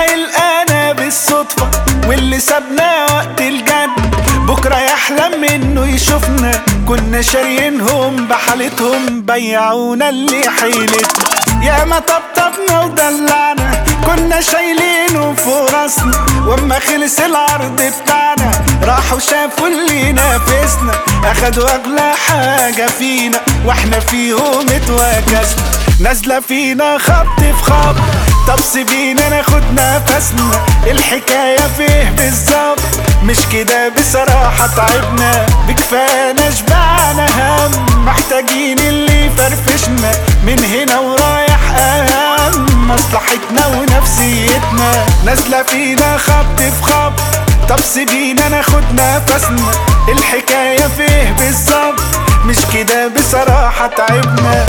يلقانا بالصدفة واللي سابنا وقت الجد بكرة يحلم انه يشوفنا كنا شاريينهم بحالتهم بيعونا اللي حيلتنا ياما طبطبنا ودلعنا كنا شايلينه فوق راسنا واما خلص العرض بتاعنا راحوا شافوا اللي نافسنا اخدوا اغلى حاجة فينا واحنا فيهم اتوكسنا نازلة فينا خبط في خبط طب سيبينا ناخد نفسنا الحكاية فيه بالظبط مش كده بصراحة تعبنا بكفانا شبعنا هم محتاجين اللي يفرفشنا من هنا ورايح أهم مصلحتنا ونفسيتنا نازلة فينا خبط في خبط طب سيبينا ناخد نفسنا الحكاية فيه بالظبط مش كده بصراحة تعبنا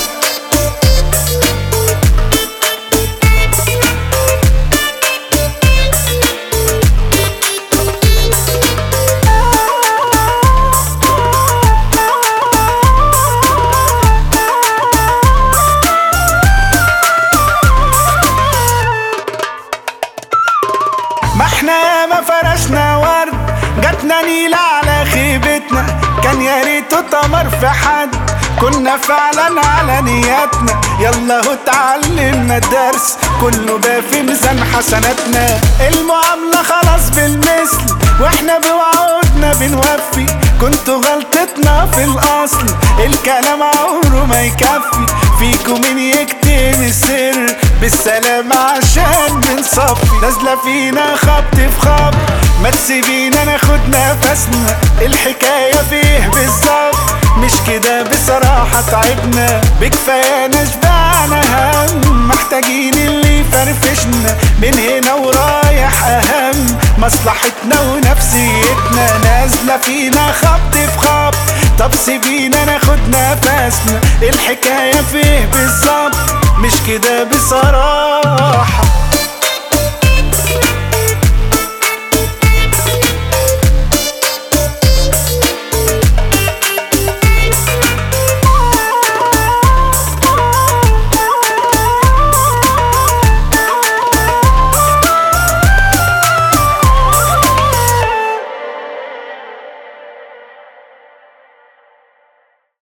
ما احنا ما فرشنا ورد جاتنا نيلة على خيبتنا كان يا ريته تمر في حد كنا فعلا على نياتنا يلا هو اتعلمنا الدرس كله بقى في ميزان حسناتنا المعاملة خلاص بالمثل واحنا بوعودنا بنوفي كنتوا غلطتنا في الاصل الكلام عمره ما يكفي فيكم مين يكتم السر بالسلامة عشان بنصفي نازلة فينا خبط في خبط ما تسيبينا ناخد نفسنا الحكاية فيه بالظبط مش كده بصراحة تعبنا بكفايانا شبعنا هم محتاجين اللي يفرفشنا من هنا ورايح أهم مصلحتنا ونفسيتنا نازلة فينا خبط في خبط طب سيبينا ناخد نفسنا الحكاية فيه بالظبط مش كده بصراحة